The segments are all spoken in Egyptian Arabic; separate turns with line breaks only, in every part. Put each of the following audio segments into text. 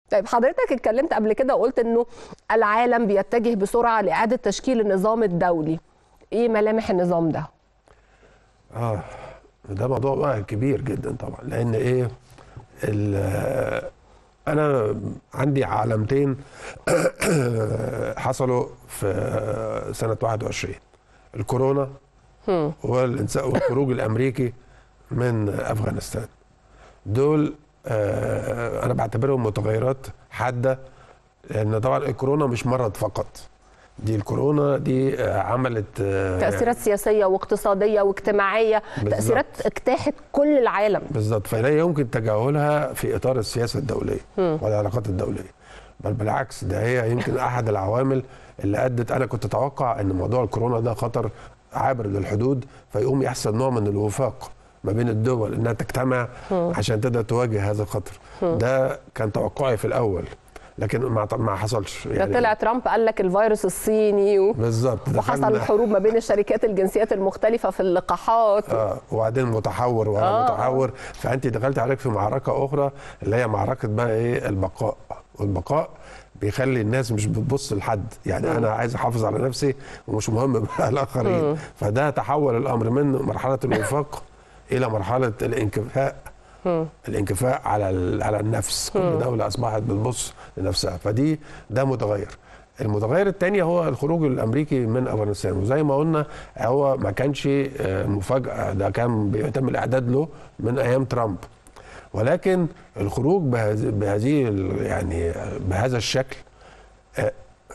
طيب حضرتك اتكلمت قبل كده وقلت انه العالم بيتجه بسرعه لاعاده تشكيل النظام الدولي ايه ملامح النظام ده
اه ده موضوع بقى كبير جدا طبعا لان ايه ال- انا عندي علامتين حصلوا في سنه 21 الكورونا والإنس- والخروج الامريكي من افغانستان دول آه، انا بعتبرهم متغيرات حاده لان طبعا الكورونا مش مرض فقط دي الكورونا دي آه، عملت آه،
تاثيرات سياسيه واقتصاديه واجتماعيه
بالظبط.
تاثيرات اجتاحت كل العالم
بالظبط فلا يمكن تجاهلها في اطار السياسه الدوليه والعلاقات الدوليه بل بالعكس ده هي يمكن احد العوامل اللي ادت انا كنت اتوقع ان موضوع الكورونا ده خطر عابر للحدود فيقوم يحصل نوع من الوفاق ما بين الدول انها تجتمع عشان تقدر تواجه هذا الخطر ده كان توقعي في الاول لكن ما ما حصلش
ده طلع ترامب قال لك الفيروس الصيني و...
بالظبط
وحصل
دخلنا-
حروب ما بين الشركات الجنسيات المختلفه في اللقاحات
اه وبعدين متحور ورا
آه.
آه. متحور فانت دخلت عليك في معركه اخرى اللي هي معركه بقى ايه البقاء والبقاء بيخلي الناس مش بتبص لحد يعني انا عايز احافظ على نفسي ومش مهم بقى الاخرين فده تحول الامر من مرحله الوفاق الى مرحله الانكفاء الانكفاء على ال- على النفس كل دوله اصبحت بتبص لنفسها فدي ده متغير المتغير الثاني هو الخروج الامريكي من افغانستان وزي ما قلنا هو ما كانش آه، مفاجاه ده كان بيتم الاعداد له من ايام ترامب ولكن الخروج بهذه بهذه ال- يعني بهذا الشكل آه،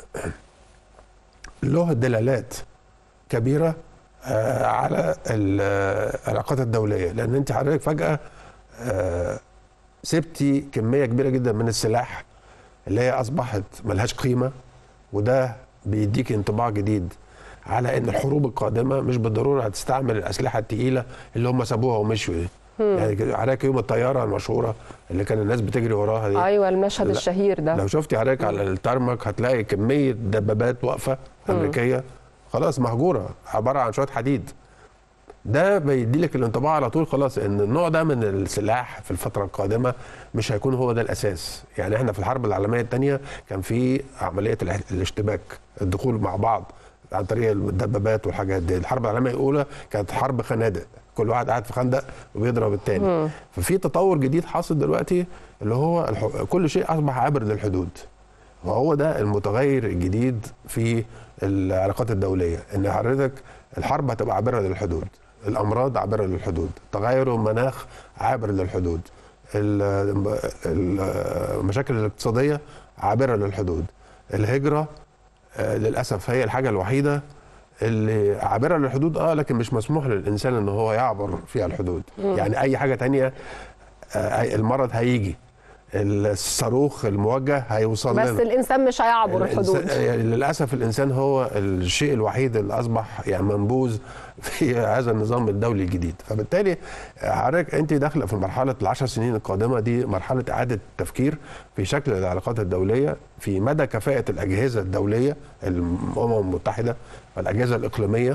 له دلالات كبيره آه، على العلاقات الدوليه لان انت حضرتك فجاه آه، سبتي كميه كبيره جدا من السلاح اللي هي اصبحت ملهاش قيمه وده بيديك انطباع جديد على ان الحروب القادمه مش بالضروره هتستعمل الاسلحه الثقيله اللي هم سابوها ومشوا دي يعني كده حضرتك يوم الطياره المشهوره اللي كان الناس بتجري وراها دي
ايوه المشهد
لا.
الشهير ده
لو شفتي حضرتك على الترمك هتلاقي كميه دبابات واقفه امريكيه خلاص مهجوره عباره عن شويه حديد ده بيدي لك الانطباع على طول خلاص ان النوع ده من السلاح في الفتره القادمه مش هيكون هو ده الاساس يعني احنا في الحرب العالميه الثانيه كان في عمليه الاح- الاشتباك الدخول مع بعض عن طريق الدبابات والحاجات دي الحرب العالميه الاولى كانت حرب خنادق كل واحد قاعد في خندق وبيضرب التاني ففي تطور جديد حاصل دلوقتي اللي هو الح... كل شيء اصبح عابر للحدود وهو ده المتغير الجديد في العلاقات الدوليه ان حضرتك الحرب هتبقى عابره للحدود الامراض عابره للحدود تغير المناخ عابر للحدود ال- ال- المشاكل الاقتصاديه عابره للحدود الهجره آه، للاسف هي الحاجه الوحيده اللي عابره للحدود اه لكن مش مسموح للانسان ان هو يعبر فيها الحدود يعني اي حاجه تانية آه، المرض هيجي الصاروخ الموجه هيوصل
بس
لنا
الانسان مش هيعبر
الإنسان-
الحدود
يعني للاسف الانسان هو الشيء الوحيد اللي اصبح يعني منبوذ في هذا النظام الدولي الجديد فبالتالي حضرتك انت داخله في مرحله العشر سنين القادمه دي مرحله اعاده تفكير في شكل العلاقات الدوليه في مدى كفاءه الاجهزه الدوليه الامم المتحده والاجهزه الاقليميه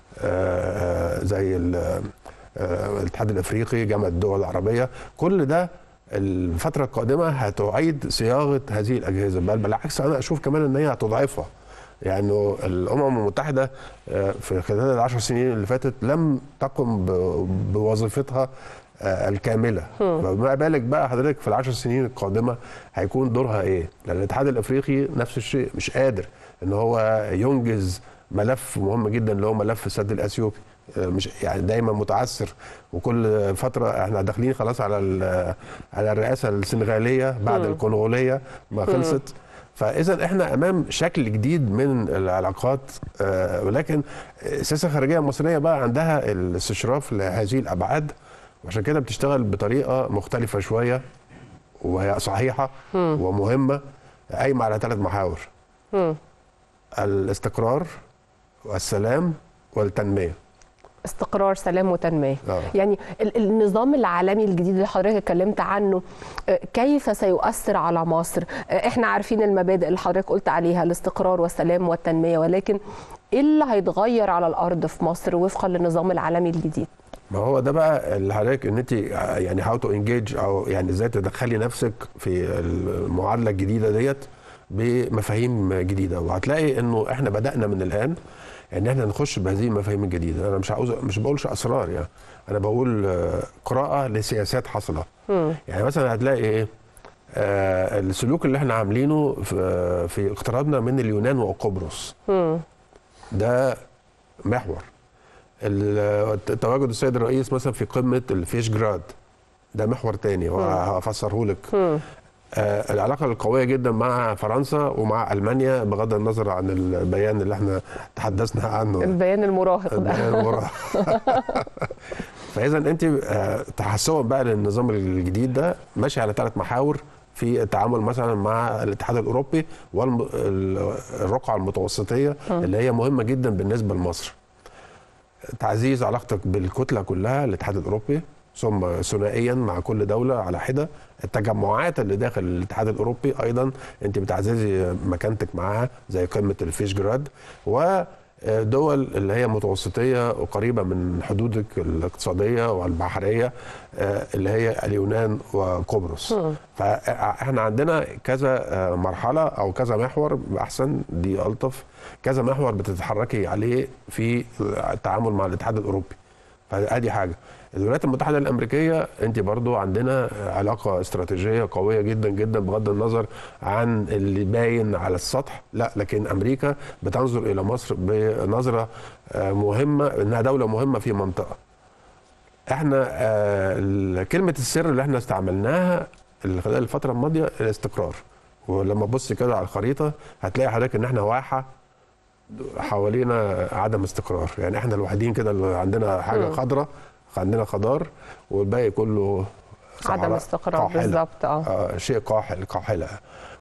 آه، زي ال- آه، الاتحاد الافريقي جامعه الدول العربيه كل ده الفتره القادمه هتعيد صياغه هذه الاجهزه بل بالعكس انا اشوف كمان ان هي هتضعفها يعني الامم المتحده آه، في خلال العشر سنين اللي فاتت لم تقم ب- بوظيفتها آه، الكامله فما بالك بقى حضرتك في العشر سنين القادمه هيكون دورها ايه لان الاتحاد الافريقي نفس الشيء مش قادر ان هو ينجز ملف مهم جدا اللي هو ملف السد الاثيوبي آه، مش يعني دايما متعثر وكل فتره احنا داخلين خلاص على ال- على الرئاسه السنغاليه بعد الكونغوليه ما خلصت فاذا احنا امام شكل جديد من العلاقات آه، ولكن السياسه الخارجيه المصريه بقى عندها الاستشراف لهذه الابعاد وعشان كده بتشتغل بطريقه مختلفه شويه وهي صحيحه ومهمه قايمه على ثلاث محاور الاستقرار والسلام والتنميه
استقرار سلام وتنميه
آه.
يعني ال- النظام العالمي الجديد اللي حضرتك اتكلمت عنه آه، كيف سيؤثر على مصر آه، احنا عارفين المبادئ اللي حضرتك قلت عليها الاستقرار والسلام والتنميه ولكن ايه اللي هيتغير على الارض في مصر وفقا للنظام العالمي الجديد
ما هو ده بقى اللي حضرتك ان انت يعني هاو تو انجيج او يعني ازاي تدخلي نفسك في المعادله الجديده ديت بمفاهيم جديده وهتلاقي انه احنا بدانا من الان ان احنا نخش بهذه المفاهيم الجديده انا مش عاوز مش بقولش اسرار يعني انا بقول آه، قراءه لسياسات حاصله يعني مثلا هتلاقي ايه آه السلوك اللي احنا عاملينه في, في اقترابنا من اليونان وقبرص ده محور ال- تواجد السيد الرئيس مثلا في قمه الفيشجراد ده محور تاني وهفسره لك آه العلاقه القويه جدا مع فرنسا ومع المانيا بغض النظر عن البيان اللي احنا تحدثنا عنه
البيان المراهق ده
البيان المراهق. فاذا انت آه، تحسبا بقى للنظام الجديد ده ماشي على ثلاث محاور في التعامل مثلا مع الاتحاد الاوروبي والرقعه المتوسطيه اللي هي مهمه جدا بالنسبه لمصر. تعزيز علاقتك بالكتله كلها الاتحاد الاوروبي ثم ثنائيا مع كل دوله على حده التجمعات اللي داخل الاتحاد الاوروبي ايضا انت بتعززي مكانتك معاها زي قمه الفيشجراد ودول اللي هي متوسطيه وقريبه من حدودك الاقتصاديه والبحريه آه، اللي هي اليونان وقبرص فاحنا عندنا كذا آه، مرحله او كذا محور احسن دي الطف كذا محور بتتحركي عليه في التعامل مع الاتحاد الاوروبي فادي حاجه الولايات المتحده الامريكيه انت برضو عندنا علاقه استراتيجيه قويه جدا جدا بغض النظر عن اللي باين على السطح لا لكن امريكا بتنظر الى مصر بنظره آه، مهمه انها دوله مهمه في منطقه احنا آه، كلمه السر اللي احنا استعملناها خلال الفتره الماضيه الاستقرار ولما تبص كده على الخريطه هتلاقي حضرتك ان احنا واحه حوالينا عدم استقرار يعني احنا الوحيدين كده اللي عندنا حاجه خضراء عندنا خضار والباقي كله
عدم
صحراء
استقرار
قاحلة.
بالظبط اه
آه شيء قاحل قاحله